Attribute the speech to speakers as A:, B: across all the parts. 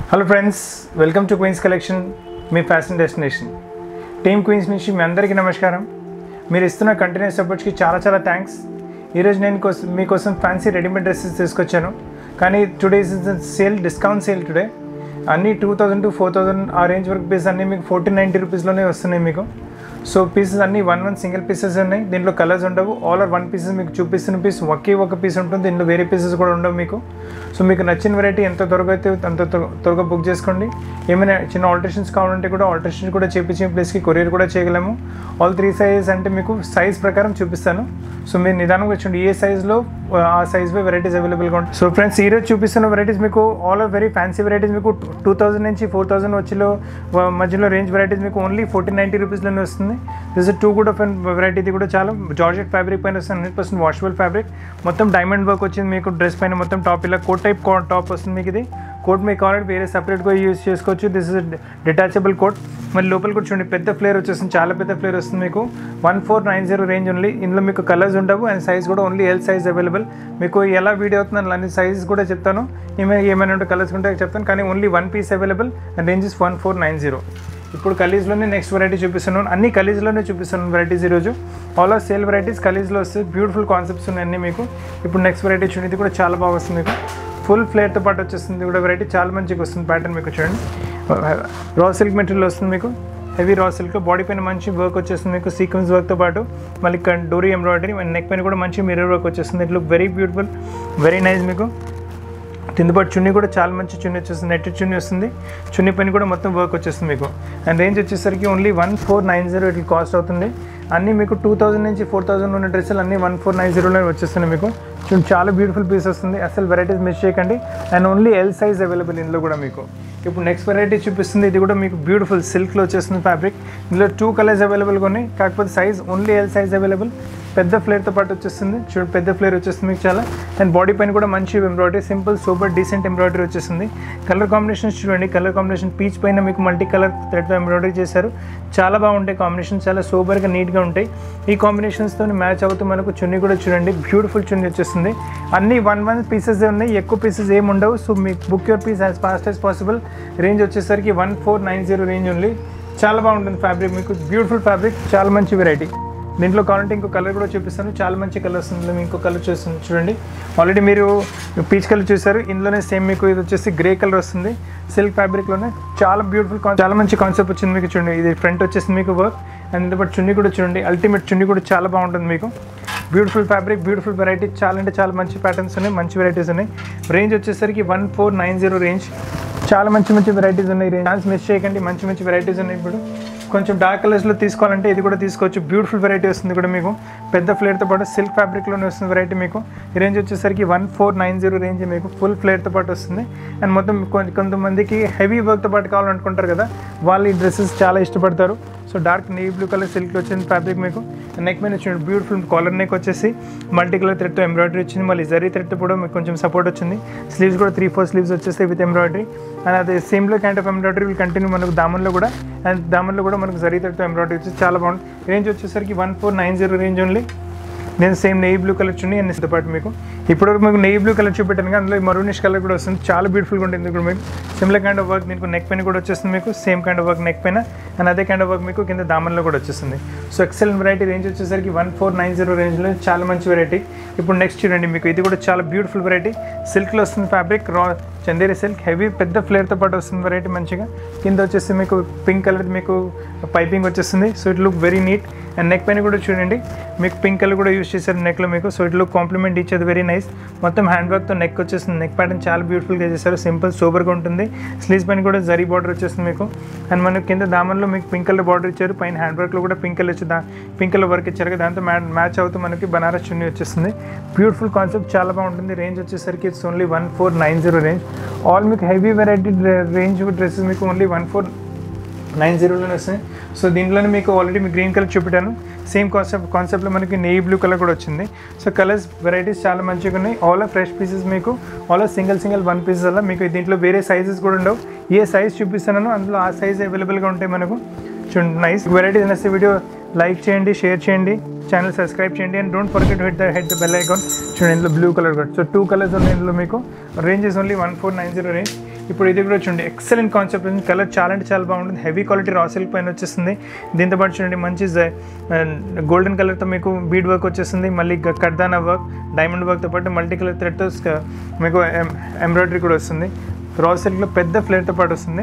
A: hello friends welcome to Queens collection మీ fashion destination team Queens నుంచి మీ అందరికీ నమస్కారం మీరు ఇస్తున్న కంటిన్యూస్ సపోర్ట్స్కి చాలా చాలా థ్యాంక్స్ ఈరోజు నేను కోసం మీకోసం ఫ్యాన్సీ రెడీమేడ్ డ్రెస్సెస్ తీసుకొచ్చాను కానీ today is sale discount sale today అన్నీ two thousand to four thousand ఆ రేంజ్ వరకు పీస్ అన్నీ మీకు ఫోర్టీన్ నైంటీ రూపీస్లోనే వస్తున్నాయి మీకు సో పీసెస్ అన్నీ వన్ వన్ సింగిల్ పీసెస్ ఉన్నాయి దీంట్లో కలర్స్ ఉండవు ఆల్ ఆర్ వన్ పీసెస్ మీకు చూపిస్తున్న పీస్ ఒకే ఒక పీస్ ఉంటుంది దీంట్లో వేరే పీసెస్ కూడా ఉండవు మీకు సో మీకు నచ్చిన వెరైటీ ఎంత త్వరగా అయితే అంత త్వర- త్వరగా బుక్ చేసుకోండి ఏమైనా చిన్న ఆల్టరేషన్స్ కావాలంటే కూడా ఆల్టరేషన్స్ కూడా చేపించిన ప్లేస్కి కొరియర్ కూడా చేయగలము ఆల్ త్రీ సైజెస్ అంటే మీకు సైజ్ ప్రకారం చూపిస్తాను సో మీరు నిదానంగా వచ్చండి ఏ సైజ్లో ఆ సైజ్లో వెరైటీస్ అవైలబుల్గా ఉంటాయి సో ఫ్రెండ్స్ ఈరోజు చూపిస్తున్న వెరైటీస్ మీకు all are very fancy varieties మీకు టూ థౌసండ్ నుంచి ఫోర్ థౌసండ్ వచ్చిలో వ- మధ్యలో రేంజ్ వెరైటీస్ మీకు ఓన్లీ ఫోర్టీన్ నైంటీ రూపీస్లోనే వస్తుంది దిస్ టూ కూడా వెరైటీ ఇది కూడా చాలా జార్జెట్ ఫ్యాబ్రిక్ పైన వస్తుంది హండ్రెడ్ పర్సెంట్ వాషబుల్ ఫ్యాబ్రిక్ మొత్తం డైమండ్ వర్క్ వచ్చింది మీకు డ్రెస్ పైన మొత్తం టాప్ ఇలా కోట్ టైప్ టాప్ వస్తుంది మీకు ఇది కోట్ మీకు కావాలంటే వేరే సపరేట్గా యూస్ చేసుకోవచ్చు దిస్ ఇస్ డిటాచబుల్ కోట్ మరి లోపల కూడా చూడండి పెద్ద ఫ్లేర్ వచ్చేస్తుంది చాలా పెద్ద ఫ్లేర్ వస్తుంది మీకు one four nine zero range only ఇందులో మీకు కలర్స్ ఉండవు అండ్ సైజ్ కూడా ఓన్లీ ఎల్ సైజ్ అవైలబుల్ మీకు ఎలా వీడియో అవుతుందని అన్ని సైజెస్ కూడా చెప్తాను ఏమైనా ఏమైనా ఉంటే కలర్స్ ఉంటే చెప్తాను కానీ only one piece available and range is one four nine zero ఇప్పుడు కలీజ్లోనే నెక్స్ట్ వెరైటీ చూపిస్తున్నాను అన్ని కలీజ్లోనే చూపిస్తున్నాను వెరైటీస్ ఈరోజు ఆల్ ఆర్ సేల్ వెరైటీస్ కలీజ్లో వస్తాయి బ్యూటిఫుల్ కాన్సెప్ట్స్ ఉన్నాయి అన్ని మీకు ఇప్పుడు నెక్స్ట్ వెరైటీ చూడండి ఇది కూడా చాలా బాగా వస్తుంది మీకు ఫుల్ ఫ్లేర్తో పాటు వచ్చేస్తుంది ఇది కూడా వెరైటీ చాలా మంచిగా వస్తుంది ప్యాటర్న్ మీకు చూడండి రా సిల్క్ మెటీరియల్ వస్తుంది మీకు హెవీ రా సిల్క్ బాడీ పైన మంచి వర్క్ వచ్చేస్తుంది మీకు సీక్వెన్స్ వర్క్తో పాటు మళ్ళీ డోరీ ఎంబ్రాయిడరీ అండ్ నెక్ పైన కూడా మంచి మిర్రర్ వర్క్ వచ్చేస్తుంది it look very beautiful very nice మీకు కిందపాటు చున్నీ కూడా చాలా మంచి చున్నీ వచ్చేస్తుంది నెట్ చున్నీ వస్తుంది చున్నీ పైన కూడా మొత్తం వర్క్ వచ్చేస్తుంది మీకు అండ్ రేంజ్ వచ్చేసరికి only one four nine zero ఇట్లా కాస్ట్ అవుతుంది అన్నీ మీకు టూ థౌసండ్ నుంచి ఫోర్ థౌసండ్ ఉన్న డ్రెస్సులు అన్నీ వన్ ఫోర్ నైన్ జీరోలో వచ్చేస్తున్నాయి మీకు చూడండి చాలా బ్యూటిఫుల్ పీస్ వస్తుంది అసలు వెరైటీస్ మిస్ చేయకండి and only L size available ఇందులో కూడా మీకు ఇప్పుడు నెక్స్ట్ వెరైటీ చూపిస్తుంది ఇది కూడా మీకు బ్యూటిఫుల్ సిల్క్లో వచ్చేస్తుంది ఫ్యాబ్రిక్ ఇందులో టూ కలర్స్ అవైలబుల్గా ఉన్నాయి కాకపోతే size only L size available పెద్ద ఫ్లేర్తో పాటు వచ్చేస్తుంది చూడు పెద్ద ఫ్లేర్ వచ్చేస్తుంది మీకు చాలా అండ్ బాడీ పైన కూడా మంచి embroidery simple super decent embroidery వచ్చేస్తుంది కలర్ కాంబినేషన్స్ చూడండి కలర్ కాంబినేషన్ పీచ్ పైన మీకు మల్టీ కలర్ థ్రెడ్తో ఎంబ్రాయిడరీ చేశారు చాలా బాగుంటాయి కాంబినేషన్ చాలా సూపర్గా నీట్గా ఉంటాయి ఈ కాంబినేషన్స్తో మ్యాచ్ అవుతూ మనకు చున్నీ కూడా చూడండి బ్యూటిఫుల్ చున్నీ వచ్చేస్తుంది అన్ని వన్ వన్ పీసెస్ ఉన్నాయి ఎక్కువ పీసెస్ ఏమి ఉండవు సో మీకు book your piece as fast as possible range వచ్చేసరికి one four nine zero range only చాలా బాగుంటుంది ఫ్యాబ్రిక్ మీకు బ్యూటిఫుల్ ఫ్యాబ్రిక్ చాలా మంచి వెరైటీ దీంట్లో కావాలంటే ఇంకో కలర్ కూడా చూపిస్తాను చాలా మంచి కలర్ వస్తుంది ఇందులో ఇంకో కలర్ చూస్తుంది చూడండి ఆల్రెడీ మీరు పీచ్ కలర్ చూసారు ఇందులోనే సేమ్ మీకు ఇది వచ్చేసి గ్రే కలర్ వస్తుంది సిల్క్ ఫ్యాబ్రిక్లోనే చాలా బ్యూటిఫుల్ చాలా మంచి కాన్సెప్ట్ వచ్చింది మీకు చూడండి ఇది ఫ్రంట్ వచ్చేసింది మీకు వర్క్ అండ్ ఇంత పాటు చున్నీ కూడా చూడండి అల్టిమేట్ చున్నీ కూడా చాలా బాగుంటుంది మీకు బ్యూటిఫుల్ ఫ్యాబ్రిక్ బ్యూటిఫుల్ వెరైటీ చాలా అంటే చాలా మంచి ప్యాటర్న్స్ ఉన్నాయి మంచి వెరైటీస్ ఉన్నాయి రేంజ్ వచ్చేసరికి one four nine zero range చాలా మంచి మంచి వెరైటీస్ ఉన్నాయి రేంజ్ ఛాన్స్ మిస్ చేయకండి మంచి మంచి వెరైటీస్ ఉన్నాయి ఇప్పుడు కొంచెం డార్క్ కలర్స్లో తీసుకోవాలంటే ఇది కూడా తీసుకోవచ్చు బ్యూటిఫుల్ వెరైటీ వస్తుంది కూడా మీకు పెద్ద ఫ్లేర్తో పాటు సిల్క్ ఫ్యాబ్రిక్లోనే వస్తుంది వెరైటీ మీకు ఈ రేంజ్ వచ్చేసరికి one four nine zero range మీకు ఫుల్ ఫ్లేర్తో పాటు వస్తుంది అండ్ మొత్తం కొ- కొంతమందికి హెవీ వర్క్తో పాటు కావాలనుకుంటారు కదా వాళ్ళు ఈ డ్రెస్సెస్ చాలా ఇష్టపడతారు so dark navy blue colour silk వచ్చింది ఫ్యాబ్రిక్ మీకు నెక్ మీద చూడండి బ్యూటిఫుల్ కాలర్ నెక్ వచ్చేసి మల్టీ కలర్ థ్రెడ్తో ఎంబ్రాయిడరీ వచ్చింది మళ్ళీ జరీ థ్రెడ్తో కూడా మీకు కొంచెం సపోర్ట్ వచ్చింది స్లీవ్స్ కూడా త్రీ ఫోర్ స్లీవ్స్ వచ్చేస్తాయి విత్ ఎంబ్రాయిడరీ అండ్ అదే సేమ్లో kind of embroidery will continue మనకు దామన్లో కూడా అండ్ దామన్లో కూడా మనకు జరీ థ్రెడ్తో ఎంబ్రాయిడరీ వచ్చి చాలా బాగుంది రేంజ్ వచ్చేసరికి one four nine zero range only నేను సేమ్ నెయ్యి బ్లూ కలర్ చున్నీ అండ్ తో పాటు మీకు ఇప్పటివరకు మీకు నెయ్యి బ్లూ కలర్ చూపెట్టాను కానీ అందులో మరూనిష్ కలర్ కూడా వస్తుంది చాలా బ్యూటిఫుల్గా ఉంటుంది ఇప్పుడు మీకు సిమిలర్ కైండ్ ఆఫ్ వర్క్ దీనికి నెక్ పైన కూడా వచ్చేస్తుంది మీకు same kind of work neck పైన అండ్ అదే కైండ్ ఆఫ్ వర్క్ మీకు కింద దామన్లో కూడా వచ్చేస్తుంది సో ఎక్సెలెంట్ వెరైటీ రేంజ్ వచ్చేసరికి వన్ ఫోర్ నైన్ జీరో రేంజ్లో చాలా మంచి వెరైటీ ఇప్పుడు నెక్స్ట్ చూడండి మీకు ఇది కూడా చాలా బ్యూటిఫుల్ వెరైటీ సిల్క్లో వస్తుంది ఫ్యాబ్రిక్ రా చందేరి సిల్క్ హెవీ పెద్ద ఫ్లేర్తో పాటు వస్తుంది వెరైటీ మంచిగా కింద వచ్చేసి మీకు పింక్ కలర్ మీకు పైపింగ్ వచ్చేస్తుంది so it look very neat and neck పైన కూడా చూడండి మీకు పింక్ కలర్ కూడా యూస్ చేశారు నెక్లో మీకు సో ఇట్ లుక్ కాంప్లిమెంట్ ఇచ్చేది వెరీ నైస్ మొత్తం హ్యాండ్ వర్క్తో నెక్ వచ్చేస్తుంది నెక్ ప్యాటర్న్ చాలా బ్యూటిఫుల్గా చేశారు సింపుల్ సూపర్గా ఉంటుంది స్లీవ్స్ పైన కూడా జరీ బార్డర్ వచ్చేస్తుంది మీకు అండ్ మనకి కింద దామన్లో మీకు పింక్ కలర్ బార్డర్ ఇచ్చారు పైన హ్యాండ్ వర్క్లో కూడా పింక్ కలర్ వచ్చి దా పింక్ కలర్ వర్క్ ఇచ్చారు కదా దాంతో మ్యా మ్యాచ్ అవుతూ మనకి బనారస్ చున్నీ వచ్చేస్తుంది బ్యూటిఫుల్ కాన్సెప్ట్ చాలా బాగుంటుంది రేంజ్ వచ్చేసరికి it's only one four nine zero range all మీకు హెవీ వెరైటీ రేంజ్ డ్రెస్సెస్ మీకు ఓన్లీ వన్ ఫోర్ నైన్ జీరోలోనే వస్తాయి సో దీంట్లోనే మీకు ఆల్రెడీ మీకు గ్రీన్ కలర్ చూపెట్టాను సేమ్ కాన్సెప్ట్ కాన్సెప్ట్లో మనకి నెయ్యి బ్లూ కలర్ కూడా వచ్చింది సో కలర్స్ వెరైటీస్ చాలా మంచిగా ఉన్నాయి ఆల్ ఆఫ్ ఫ్రెష్ పీసెస్ మీకు all of single single one pieces అలా మీకు దీంట్లో వేరే సైజెస్ కూడా ఉండవు ఏ సైజ్ చూపిస్తున్నానో అందులో ఆ సైజ్ అవైలబుల్గా ఉంటాయి మనకు చూడండి నైస్ వెరైటీస్ నచ్చే వీడియో లైక్ చేయండి షేర్ చేయండి ఛానల్ సబ్స్క్రైబ్ చేయండి and don't forget hit the head the bell icon చూడండి ఇందులో బ్లూ కలర్ కూడా సో టూ కలర్స్ ఉన్నాయి ఇందులో మీకు range is only one four nine zero range ఇప్పుడు ఇది కూడా చూడండి ఎక్సలెంట్ కాన్సెప్ట్ ఉంది కలర్ చాలా అంటే చాలా బాగుంటుంది హెవీ క్వాలిటీ రా సిల్క్ పైన వచ్చేస్తుంది దీంతో పాటు చూడండి మంచి గోల్డెన్ కలర్తో మీకు బీడ్ వర్క్ వచ్చేస్తుంది మళ్ళీ గ- కర్దానా వర్క్ డైమండ్ వర్క్తో పాటు మల్టీ కలర్ థ్రెడ్తో మీకు ఎంబ్రాయిడరీ కూడా వస్తుంది రా సిల్క్లో పెద్ద ఫ్లేర్తో పాటు వస్తుంది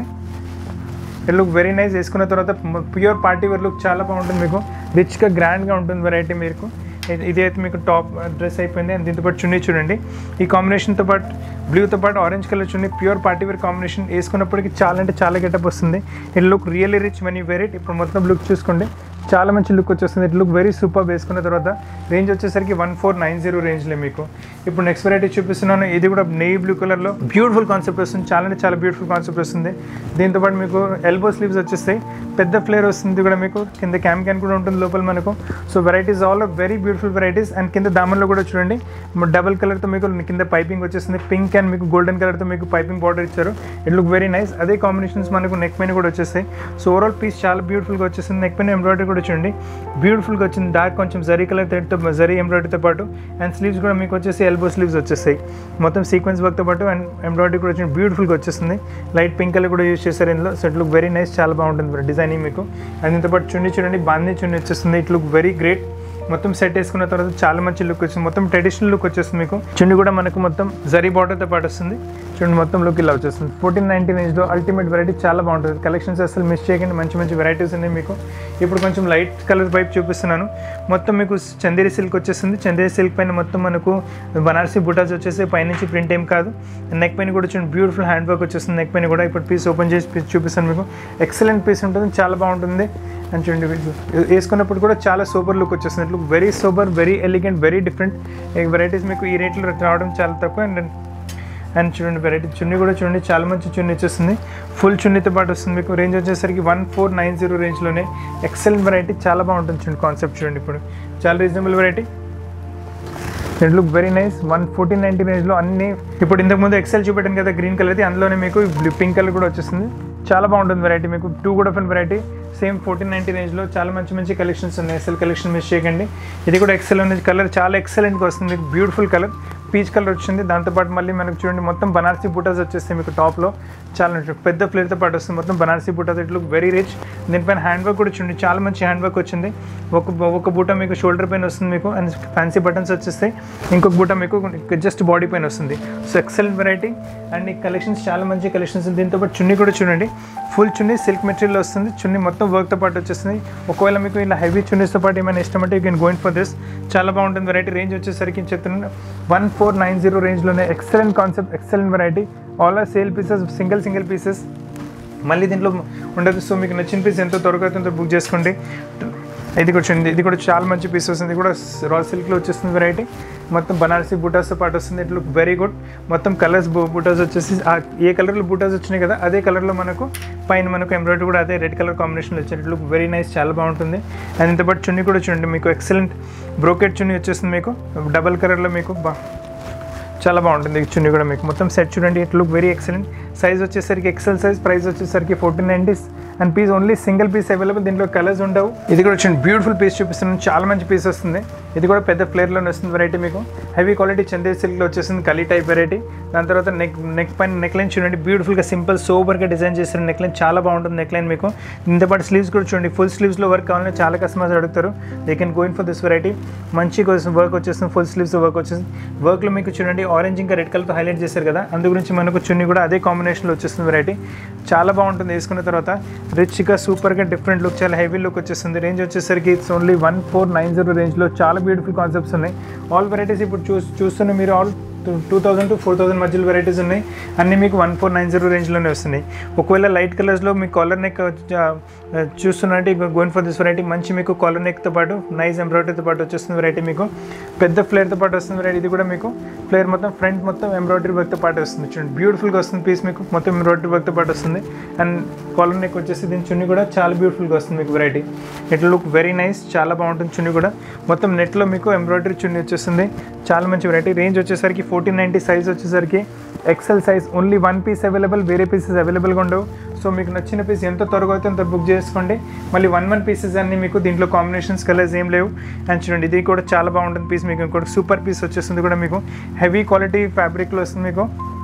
A: ఇట్ లుక్ వెరీ నైస్ వేసుకున్న తర్వాత ప్యూర్ పార్టీ వేర్ లుక్ చాలా బాగుంటుంది మీకు రిచ్గా గ్రాండ్గా ఉంటుంది వెరైటీ మీకు ఇది- ఇది అయితే మీకు టాప్ డ్రెస్ అయిపోయింది అండ్ దీంతో పాటు చున్నీ చూడండి ఈ కాంబినేషన్తో పాటు బ్లూతో పాటు ఆరెంజ్ కలర్ చున్నీ ప్యూర్ పార్టీ వేర్ కాంబినేషన్ వేసుకున్నప్పటికి చాలా అంటే చాలా గెటప్ వస్తుంది it look really rich when you very ఇప్పుడు మొత్తం లుక్ చూసుకోండి చాలా మంచి లుక్ వచ్చేస్తుంది ఇట్ లుక్ వెరీ సూపర్ వేసుకున్న తర్వాత రేంజ్ వచ్చేసరికి వన్ ఫోర్ నైన్ జీరో రేంజ్లో మీకు ఇప్పుడు నెక్స్ట్ వెరైటీ చూపిస్తున్నాను ఇది కూడా నెయ్యి బ్లూ కలర్లో బ్యూటిఫుల్ కాన్సెప్ట్ వస్తుంది చాలా అంటే చాలా బ్యూటిఫుల్ కాన్సెప్ట్ వస్తుంది దీంతో పాటు మీకు ఎల్బో స్లీవ్స్ వచ్చేస్తాయి పెద్ద ఫ్లేర్ వస్తుంది కూడా మీకు కింద క్యామ్ క్యాన్ కూడా ఉంటుంది లోపల మనకు so varieties all very beautiful varieties and కింద దామన్లో కూడా చూడండి డబల్ కలర్తో మీకు కింద పైపింగ్ వచ్చేస్తుంది పింక్ అండ్ మీకు గోల్డెన్ కలర్తో మీకు పైపింగ్ బార్డర్ ఇచ్చారు ఇట్ లుక్ వెరీ నైస్ అదే కాంబినేషన్స్ మనకు నెక్ పైన కూడా వచ్చేస్తాయి సో ఓవరాల్ పీస్ చాలా బ్యూటిఫుల్గా వచ్చేస్తుంది నెక్ పైన ఎంబ్రాయిడరీ కూడా చూడండి బ్యూటిఫుల్గా వచ్చింది డార్క్ కొంచెం జరీ కలర్ థ్రెడ్తో జరీ ఎంబ్రాయిడరీతో పాటు అండ్ స్లీవ్స్ కూడా మీకు వచ్చేసి ఎల్బో స్లీవ్స్ వచ్చేస్తాయి మొత్తం సీక్వెన్స్ వర్క్తో పాటు అండ్ ఎంబ్రాయిడరీ కూడా వచ్చింది బ్యూటిఫుల్గా వచ్చేస్తుంది లైట్ పింక్ కలర్ కూడా యూస్ చేశారు ఇందులో so it look very nice చాలా బాగుంటుంది డిజైనింగ్ మీకు అండ్ దీంతో పాటు చున్నీ చూడండి బాందీ చున్నీ వచ్చేస్తుంది ఇట్ లుక్ వెరీ గ్రేట్ మొత్తం సెట్ వేసుకున్న తర్వాత చాలా మంచి లుక్ వచ్చింది మొత్తం ట్రెడిషనల్ లుక్ వచ్చేస్తుంది మీకు చుండి కూడా మనకు మొత్తం జరీ బార్డర్తో పాటు వస్తుంది చూడండి మొత్తం లుక్ ఇలా వచ్చేస్తుంది ఫోర్టీన్ నైన్టీన్ ఏజ్లో అల్టిమేట్ వెరైటీ చాలా బాగుంటుంది కలెక్షన్స్ అసలు మిస్ చేయకండి మంచి మంచి వెరైటీస్ ఉన్నాయి మీకు ఇప్పుడు కొంచెం లైట్ కలర్ పైప్ చూపిస్తున్నాను మొత్తం మీకు చందేరి సిల్క్ వచ్చేస్తుంది చందేరి సిల్క్ పైన మొత్తం మనకు బనారసి బుటాస్ వచ్చేసి పైనుంచి ప్రింట్ ఏం కాదు నెక్ పైన కూడా చూడండి బ్యూటిఫుల్ హ్యాండ్ వర్క్ వచ్చేస్తుంది నెక్ పైన కూడా ఇప్పుడు పీస్ ఓపెన్ చేసి పీస్ చూపిస్తాను మీకు ఎక్సలెంట్ పీస్ ఉంటుంది చాలా బాగుంటుంది అండ్ చూడండి ఇది వేసుకున్నప్పుడు కూడా చాలా సూపర్ లుక్ వచ్చేస్తుంది look very super very elegant very different varieties మీకు ఈ రేట్లో రావడం చాలా తక్కువ అండ్ అండ్ చూడండి వెరైటీ చున్నీ కూడా చూడండి చాలా మంచి చున్నీ వచ్చేస్తుంది ఫుల్ చున్నీతో పాటు వస్తుంది మీకు రేంజ్ వచ్చేసరికి వన్ ఫోర్ నైన్ జీరో రేంజ్లోనే ఎక్సలెంట్ వెరైటీ చాలా బాగుంటుంది చూడండి కాన్సెప్ట్ చూడండి ఇప్పుడు చాలా reasonable variety it look very nice one fourteen ninety రేంజ్లో అన్ని ఇప్పుడు ఇంతకు ముందు ఎక్సెల్ చూపెట్టాను కదా గ్రీన్ కలర్ది అందులోనే మీకు పింక్ కలర్ కూడా వచ్చేస్తుంది చాలా బాగుంటుంది వెరైటీ మీకు టూ కూడా fun variety same fourteen ninety రేంజ్లో చాలా మంచి మంచి కలెక్షన్స్ ఉన్నాయి ఎక్సెల్ కలెక్షన్ మిస్ చేయకండి ఇది కూడా ఎక్సెల్ అనేది కలర్ చాలా ఎక్సలెంట్గా వస్తుంది బ్యూటిఫుల్ కలర్ పీచ్ కలర్ వచ్చింది దాంతోపాటు మళ్ళీ మనకు చూడండి మొత్తం బనారసీ బూటాస్ వచ్చేస్తాయి మీకు టాప్లో చాలా పెద్ద ఫ్లేర్తో పాటు వస్తుంది మొత్తం బనారసీ బూటాస్ ఇట్ లుక్ వెరీ రిచ్ దీనిపైన హ్యాండ్ వర్క్ కూడా చూడండి చాలా మంచి హ్యాండ్ వర్క్ వచ్చింది ఒక ఒక బూట మీకు షోల్డర్ పైన వస్తుంది మీకు అండ్ ఫ్యాన్సీ బటన్స్ వచ్చేస్తాయి ఇంకొక బూట మీకు జస్ట్ బాడీ పైన వస్తుంది సో ఎక్సలెంట్ వెరైటీ అండ్ ఈ కలెక్షన్స్ చాలా మంచి కలెక్షన్స్ దీంతో పాటు చున్నీ కూడా చూడండి ఫుల్ చున్నీ సిల్క్ మెటీరియల్ వస్తుంది చున్నీ మొత్తం వర్క్తో పాటు వచ్చేస్తుంది ఒకవేళ మీకు ఇలా హెవీ చున్నీస్తో పాటు ఏమైనా ఇష్టం అంటే you can going for this చాలా బాగుంటుంది వెరైటీ రేంజ్ వచ్చేసరికి చెప్తున్నాను వన్ ఫోర్ నైన్ జీరో రేంజ్లోనే excellent concept excellent variety all are sale pieces single single pieces మళ్ళీ దీంట్లో ఉండదు సో మీకు నచ్చిన పీస్ ఎంతో త్వరగా ఎంతో బుక్ చేసుకోండి ఇది కూడా చూడండి ఇది కూడా చాలా మంచి పీస్ వస్తుంది ఇది కూడా రాయల్ సిల్క్లో వచ్చేస్తుంది వెరైటీ మొత్తం బనారసి బూటాస్తో పాటు వస్తుంది ఇట్ లుక్ వెరీ గుడ్ మొత్తం కలర్స్ బూటాస్ వచ్చేసి ఆ ఏ కలర్లో బూటాస్ వచ్చినాయి కదా అదే కలర్లో మనకు పైన మనకు ఎంబ్రాయిడరీ కూడా అదే రెడ్ కలర్ కాంబినేషన్లో వచ్చింది ఇట్ లుక్ వెరీ నైస్ చాలా బాగుంటుంది అండ్ ఇంతపాటు చున్నీ కూడా చూడండి మీకు ఎక్సలెంట్ బ్రోకెట్ చున్నీ వచ్చేస్తుంది మీకు డబల్ కలర్లో మీకు బా చాలా బాగుంటుంది ఈ చున్నీ కూడా మీకు మొత్తం సెట్ చూడండి it look very excellent size వచ్చేసరికి ఎక్సెల్ సైజ్ ప్రైస్ వచ్చేసరికి fourteen nineties and piece only single piece available దీంట్లో కలర్స్ ఉండవు ఇది కూడా చూడండి బ్యూటిఫుల్ పీస్ చూపిస్తున్నాను చాలా మంచి పీస్ వస్తుంది ఇది కూడా పెద్ద ఫ్లేర్లోనే వస్తుంది వెరైటీ మీకు హెవీ క్వాలిటీ చందేరి సిల్క్లో వచ్చేసింది కలీ టైప్ వెరైటీ దాని తర్వాత నెక్ నెక్ పైన నెక్ లైన్ చూడండి బ్యూటిఫుల్గా సింపుల్ సోబర్గా డిజైన్ చేసిన నెక్ లైన్ చాలా బాగుంటుంది నెక్ లైన్ మీకు దీంతో పాటు స్లీవ్స్ కూడా చూడండి ఫుల్ స్లీవ్స్లో వర్క్ కావాలని చాలా కస్టమర్స్ అడుగుతారు they can going for this variety మంచి వర్క్ వచ్చేస్తుంది ఫుల్ స్లీవ్స్ వర్క్ వచ్చేసింది వర్క్లో మీకు చూడండి ఆరెంజ్ ఇంకా రెడ్ కలర్తో హైలైట్ చేశారు కదా అందు గురించి మనకు చున్నీ కూడా అదే కాంబినేషన్లో వచ్చేస్తుంది వెరైటీ చాలా బాగుంటుంది వేసుకున్న తర్వాత రిచ్గా సూపర్గా డిఫరెంట్ లుక్ చాలా హెవీ లుక్ వచ్చేస్తుంది రేంజ్ వచ్చేసరికి it's only one four nine zero రేంజ్లో చాలా బ్యూటిఫుల్ కాన్సెప్ట్స్ ఉన్నాయి ఆల్ వెరైటీస్ ఇప్పుడు చూ చూస్తున్న మీరు all two thousand to four thousand మధ్యలో వెరైటీస్ ఉన్నాయి అన్నీ మీకు వన్ ఫోర్ నైన్ జీరో రేంజ్లోనే వస్తున్నాయి ఒకవేళ లైట్ కలర్స్లో మీ కాలర్ నెక్ చూస్తున్నట్టు గోయిన్ ఫర్ దిస్ వెరైటీ మంచి మీకు కాలర్ నెక్తో పాటు నైస్ ఎంబ్రాయిడరీతో పాటు వచ్చేస్తుంది వెరైటీ మీకు పెద్ద ఫ్లేర్తో పాటు వస్తుంది వెరైటీ ఇది కూడా మీకు ఫ్లేర్ మొత్తం ఫ్రంట్ మొత్తం ఎంబ్రాయిడరీ వర్క్తో పాటు వస్తుంది చూడండి బ్యూటిఫుల్గా వస్తుంది పీస్ మీకు మొత్తం ఎంబ్రాయిడరీ వర్క్తో పాటు వస్తుంది అండ్ కాలర్ నెక్ వచ్చేసి దీని చున్నీ కూడా చాలా బ్యూటిఫుల్గా వస్తుంది మీకు variety it look very nice చాలా బాగుంటుంది చున్నీ కూడా మొత్తం నెట్లో మీకు ఎంబ్రాయిడరీ చున్నీ వచ్చేస్తుంది చాలా మంచి వెరైటీ రేంజ్ వచ్చేసరికి ఫోర్టీన్ నైంటీ సైజ్ వచ్చేసరికి XL size only one piece available వేరే పీసెస్ అవైలబుల్గా ఉండవు సో మీకు నచ్చిన పీస్ ఎంత త్వరగా అయితే అంత బుక్ చేసుకోండి మళ్ళీ వన్ వన్ పీసెస్ అన్ని మీకు దీంట్లో కాంబినేషన్స్ కలర్స్ ఏం లేవు అండ్ చూడండి ఇది కూడా చాలా బాగుంటుంది పీస్ మీకు ఇంకోటి సూపర్ పీస్ వచ్చేస్తుంది కూడా మీకు హెవీ క్వాలిటీ ఫ్యాబ్రిక్లో వస్తుంది మీకు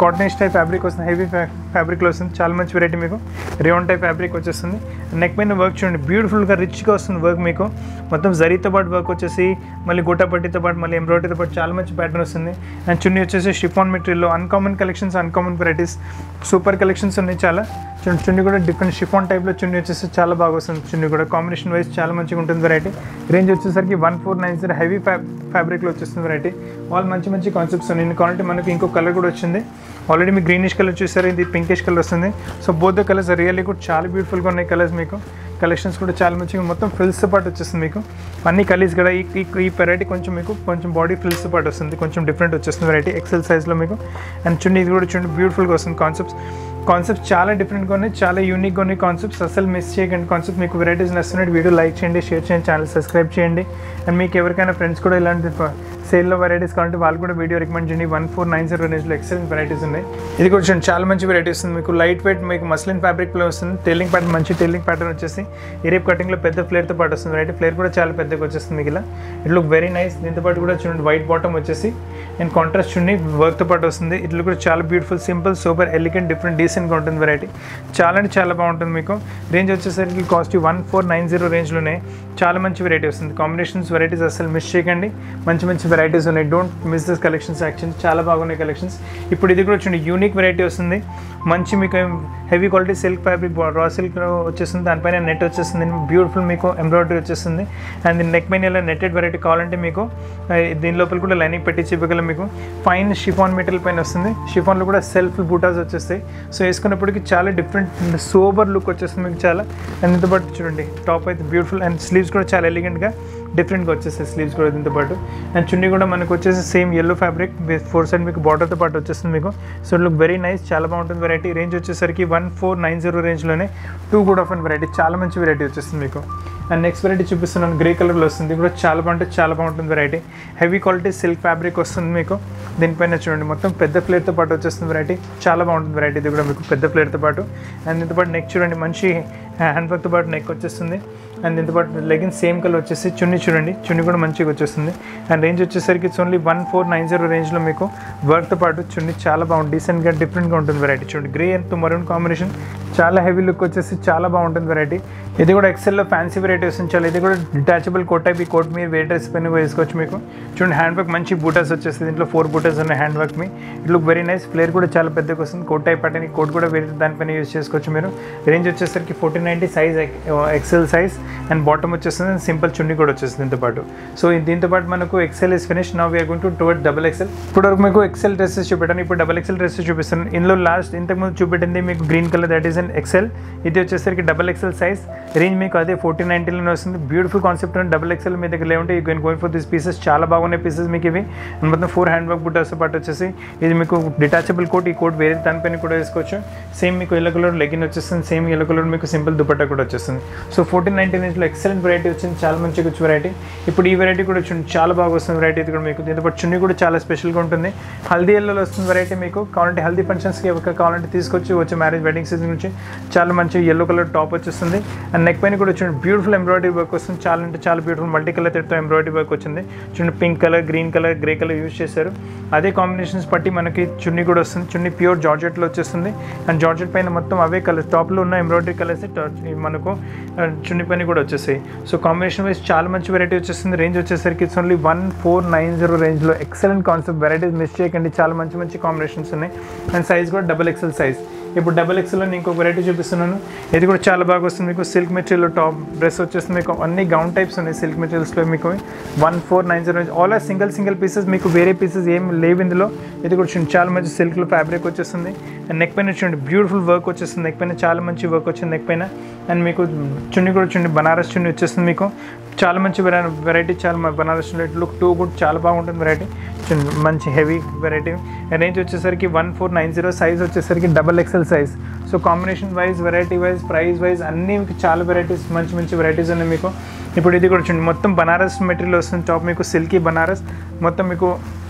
A: కాటన్ టైప్ ఫ్యాబ్రిక్ వస్తుంది హెవీ ఫ్యాబ్రిక్లో వస్తుంది చాలా మంచి వెరైటీ మీకు రేవన్ టైప్ ఫ్యాబ్రిక్ వచ్చేస్తుంది నెక్ పైన వర్క్ చూడండి బ్యూటిఫుల్గా రిచ్గా వస్తుంది వర్క్ మీకు మొత్తం జరీతో పాటు వర్క్ వచ్చేసి మళ్ళీ గుట్ట పట్టితో పాటు మళ్ళీ ఎంబ్రాయిడరీతో పాటు చాలా మంచి ప్యాటర్న్ వస్తుంది అండ్ చున్నీ వచ్చేసి షిఫాన్ మెటీరియల్లో uncommon collections uncommon varieties super collections ఉన్నాయి చాలా చూడండి చున్నీ కూడా డిఫరెంట్ షిఫాన్ టైప్లో చున్నీ వచ్చేసి చాలా బాగా వస్తుంది చున్నీ కూడా కాంబినేషన్ వైజ్ చాలా మంచిగా ఉంటుంది వెరైటీ రేంజ్ వచ్చేసరికి one four nine zero heavy ఫ్యా ఫ్యాబ్రిక్లో వచ్చేస్తుంది వెరైటీ వాళ్ళు మంచి మంచి కాన్సెప్ట్స్ ఉన్నాయి కావాలంటే మనకి ఇంకో కలర్ కూడా వచ్చింది ఆల్రెడీ మీకు గ్రీనిష్ కలర్ చూసారు ఇది పింకిష్ కలర్ వస్తుంది so both the colours really కూడా చాలా బ్యూటిఫుల్గా ఉన్నాయి కలర్స్ మీకు కలెక్షన్స్ కూడా చాలా మంచిగా మొత్తం ఫ్రిల్స్తో పాటు వచ్చేస్తుంది మీకు అన్ని కలీస్ కూడా ఈ ఈ- ఈ వెరైటీ కొంచెం మీకు కొంచెం బాడీ ఫ్రిల్స్తో పాటు వస్తుంది కొంచెం డిఫరెంట్ వచ్చేస్తుంది వెరైటీ ఎక్సెల్ సైజ్లో మీకు అండ్ చున్నీ ఇది కూడా చూడండి బ్యూటిఫుల్గా వస్తుంది కాన్సెప్ట్స్ కాన్సెప్ట్స్ చాలా డిఫరెంట్గా ఉన్నాయి చాలా యూనిక్గా ఉన్నాయి కాన్సెప్ట్స్ అసలు మిస్ చేయకండి కాన్సెప్ట్ మీకు వెరైటీస్ నచ్చినట్టు వీడియో లైక్ చేయండి షేర్ చేయండి ఛానల్ సబ్స్క్రైబ్ చేయండి అండ్ మీకు ఎవరికైనా ఫ్రెండ్స్ కూడా ఇలాంటి సేల్లో వెరైటీస్ కావాలంటే వాళ్ళు కూడా వీడియో రికమెండ్ చేయండి వన్ ఫోర్ నైన్ జీరో రేంజ్లో ఎక్సలెంట్ వెరైటీస్ ఉన్నాయి ఇది కూడా చూడండి చాలా మంచి వెరైటీస్ ఉంది మీకు లైట్ వెయిట్ మీకు మస్లిన్ ఫ్యాబ్రిక్లో వస్తుంది టైలింగ్ ప్యాటర్న్ మంచి టైలింగ్ ప్యాటర్న్ వచ్చేసి ఇరేప్ కటింగ్లో పెద్ద ఫ్లేర్తో పాటు వస్తుంది వెరైటీ ఫ్లేర్ కూడా చాలా పెద్దగా వచ్చేస్తుంది మీకు ఇలా ఇట్ లుక్ వెరీ నైస్ దీంతో పాటు కూడా చూడండి వైట్ బాటమ్ వచ్చేసి అండ్ కాంట్రాస్ట్ చూడండి వర్క్తో పాటు వస్తుంది ఇట్లా కూడా చాలా beautiful simple super elegant different డీసెంట్గా ఉంటుంది వెరైటీ చాలా అంటే చాలా బాగుంటుంది మీకు రేంజ్ వచ్చేసరికి cost one four nine zero రేంజ్లోనే చాలా మంచి వెరైటీ వస్తుంది కాంబినేషన్స్ వెరైటీస్ అసలు మిస్ చేయకండి మంచి మంచి వెరైటీస్ ఉన్నాయి don't miss this collections actually చాలా బాగున్నాయి కలెక్షన్స్ ఇప్పుడు ఇది కూడా చూడండి యూనిక్ వెరైటీ వస్తుంది మంచి మీకు heavy quality silk fabric raw silk వచ్చేస్తుంది దానిపైన నెట్ వచ్చేస్తుంది బ్యూటిఫుల్ మీకు ఎంబ్రాయిడరీ వచ్చేస్తుంది అండ్ నెక్ పైన ఇలా నెట్టెడ్ వెరైటీ కావాలంటే మీకు ఆ, దీని లోపల కూడా లైనింగ్ పెట్టి ఇవ్వగలం మీకు ఫైన్ షిఫాన్ మెటీరియల్ పైన వస్తుంది షిఫాన్లో కూడా సెల్ఫ్ బూటాస్ వచ్చేస్తాయి సో వేసుకున్నప్పటికీ చాలా డిఫరెంట్ సోబర్ లుక్ వచ్చేస్తుంది మీకు చాలా అండ్ దీంతో పాటు చూడండి టాప్ అయితే బ్యూటిఫుల్ అండ్ స్లీవ్స్ కూడా చాలా ఎలిగెంట్గా డిఫరెంట్గా వచ్చేస్తాయి స్లీవ్స్ కూడా దీంతో పాటు అండ్ చున్నీ కూడా మనకు వచ్చేసి same yellow fabric four side మీకు బార్డర్తో పాటు వచ్చేస్తుంది మీకు సో లుక్ వెరీ నైస్ చాలా బాగుంటుంది వెరైటీ రేంజ్ వచ్చేసరికి వన్ ఫోర్ నైన్ జీరో రేంజ్లోనే టూ కూడా ఆఫ్ అండ్ వెరైటీ చాలా మంచి వెరైటీ వచ్చేస్తుంది మీకు అండ్ నెక్స్ట్ వెరైటీ చూపిస్తున్నాను గ్రే కలర్లో వస్తుంది ఇది కూడా చాలా బాగుంటే చాలా బాగుంటుంది variety heavy quality silk fabric వస్తుంది మీకు దీనిపైన చూడండి మొత్తం పెద్ద ఫ్లేర్తో పాటు వచ్చేస్తుంది వెరైటీ చాలా బాగుంటుంది వెరైటీ ఇది కూడా మీకు పెద్ద ఫ్లేర్తో పాటు అండ్ దీంతో పాటు నెక్ చూడండి మంచి హ్యాండ్ వర్క్తో పాటు నెక్ వచ్చేస్తుంది అండ్ దీంతో పాటు లెగిన్ సేమ్ కలర్ వచ్చేసి చున్నీ చూడండి చున్నీ కూడా మంచిగా వచ్చేస్తుంది అండ్ రేంజ్ వచ్చేసరికి it's only one four nine zero రేంజ్లో మీకు వర్క్తో పాటు చున్నీ చాలా బాగుంది డీసెంట్గా డిఫరెంట్గా ఉంటుంది వెరైటీ చూడండి గ్రే అండ్ మరూన్ కాంబినేషన్ చాలా హెవీ లుక్ వచ్చేసి చాలా బాగుంటుంది వెరైటీ ఇది కూడా ఎక్సెల్లో ఫ్యాన్సీ వెరైటీ వస్తుంది చాలా ఇది కూడా డిటాచబుల్ కోట్ టైప్ ఈ కోట్ మీరు వే డ్రెస్ పైన వేసుకోవచ్చు మీకు చూడండి హ్యాండ్ వర్క్ మంచి బూటర్స్ వచ్చేస్తుంది దీంట్లో ఫోర్ బూటర్స్ ఉన్నాయి హ్యాండ్ వర్క్ మీ it look very nice flare కూడా చాలా పెద్దగా వస్తుంది కోట్ టైప్ అంటే కోట్ కూడా వేరే దానిపైన యూస్ చేసుకోవచ్చు మీరు రేంజ్ వచ్చేసరికి fourteen ninety size XL size and bottom వచ్చేస్తుంది సింపుల్ చున్నీ కూడా వచ్చేస్తుంది దీంతో పాటు సో దీంతో పాటు మనకు XL is finish now we are going to toward double XL ఇప్పుడు వరకు మీకు ఎక్సెల్ డ్రెస్సెస్ చూపెట్టాను ఇప్పుడు డబల్ ఎక్సెల్ డ్రెస్సెస్ చూపిస్తాను ఇందులో లాస్ట్ ఇంతకుముందు చూపెట్టింది మీకు green colour that is and XL ఇది వచ్చేసరికి డబల్ ఎక్సెల్ సైజ్ రేంజ్ మీకు అదే ఫోర్టీన్ నైన్టీన్లోనే వస్తుంది beautiful concept and double XL మీ దగ్గర లేకుంటే you can going for this pieces చాలా బాగున్నాయి పీసెస్ మీకు ఇవి And మొత్తం ఫోర్ హ్యాండ్ వర్క్ బుట్టర్స్ పాటు వచ్చేసి ఇది మీకు డిటాచబుల్ కోట్ ఈ కోట్ వేరే దానిపైన కూడా వేసుకోవచ్చు సేమ్ మీకు ఎల్లో కలర్ లెగిన్ వచ్చేస్తుంది సేమ్ ఎల్లో కలర్ మీకు సింపుల్ దుపట్టా కూడా వచ్చేస్తుంది సో ఫోర్టీన్ నైన్టీన్ ఇంచ్లో ఎక్సలెంట్ వెరైటీ వచ్చింది చాలా మంచిగా వచ్చి వెరైటీ ఇప్పుడు ఈ వెరైటీ కూడా చూడండి చాలా బాగా వస్తుంది వెరైటీ ఇది కూడా మీకు దీంతో పాటు చున్నీ కూడా చాలా స్పెషల్గా ఉంటుంది హల్దీ ఎల్లోలో వస్తుంది వెరైటీ మీకు కావాలంటే హల్దీ ఫంక్షన్స్కి ఒక కావాలంటే తీసుకొచ్చి వచ్చే మ్యారేజ్ వెడ్డింగ్ సీజన్ నుంచి చాలా మంచి ఎల్లో కలర్ టాప్ వచ్చేస్తుంది అండ్ నెక్ పైన కూడా చూడండి బ్యూటిఫుల్ ఎంబ్రాయిడరీ వర్క్ వస్తుంది చాలా అంటే చాలా బ్యూటిఫుల్ మల్టీ కలర్ తో ఎంబ్రాయిడరీ వర్క్ వచ్చింది చూడండి pink colour green colour grey colour use చేశారు అదే కాంబినేషన్స్ బట్టి మనకి చున్నీ కూడా వస్తుంది చున్నీ ప్యూర్ జార్జెట్లో వచ్చేస్తుంది అండ్ జార్జెట్ పైన మొత్తం అవే కలర్ టాప్లో ఉన్న ఎంబ్రాయిడరీ కలర్స్ మనకు ఆ, చున్నీ పైన కూడా వచ్చేసాయి సో కాంబినేషన్ వైజ్ చాలా మంచి వెరైటీ వచ్చేస్తుంది రేంజ్ వచ్చేసరికి it's only one four nine zero రేంజ్లో ఎక్సలెంట్ కాన్సెప్ట్ వెరైటీస్ మిస్ చేయకండి చాలా మంచి మంచి కాంబినేషన్స్ ఉన్నాయి అండ్ సైజ్ కూడా డబల్ ఎక్సెల్ సైజ్ ఇప్పుడు డబల్ ఎక్స్ఎల్లో నేను ఇంకొక వెరైటీ చూపిస్తున్నాను ఇది కూడా చాలా బాగా వస్తుంది మీకు సిల్క్ మెటీరియల్ టాప్ డ్రెస్ వచ్చేస్తుంది మీకు అన్ని గౌన్ టైప్స్ ఉన్నాయి సిల్క్ మెటీరియల్స్లో మీకు one four nine zero all are single single pieces మీకు వేరే పీసెస్ ఏం లేవు ఇందులో ఇది కూడా చూడండి చాలా మంచి సిల్క్లో ఫ్యాబ్రిక్ వచ్చేస్తుంది అండ్ నెక్ పైన చూడండి బ్యూటిఫుల్ వర్క్ వచ్చేస్తుంది నెక్ పైన చాలా మంచి వర్క్ వచ్చింది నెక్ పైన అండ్ మీకు చున్నీ కూడా చూడండి బనారస్ చున్నీ వచ్చేస్తుంది మీకు చాలా మంచి వెరైటీ చాలా మ- బనారస్ చున్నీ లుక్ టూ కూడా చాలా బాగుంటుంది వెరైటీ చూడండి మంచి హెవీ వెరైటీ రేంజ్ వచ్చేసరికి one four nine zero size వచ్చేసరికి double XL size so combination wise variety wise price wise అన్నీ మీకు చాలా వెరైటీస్ మంచి మంచి వెరైటీస్ ఉన్నాయి మీకు ఇప్పుడు ఇది కూడా చూడండి మొత్తం బనారస్ మెటీరియల్ వస్తుంది టాప్ మీకు సిల్కీ బనారస్ మొత్తం మీకు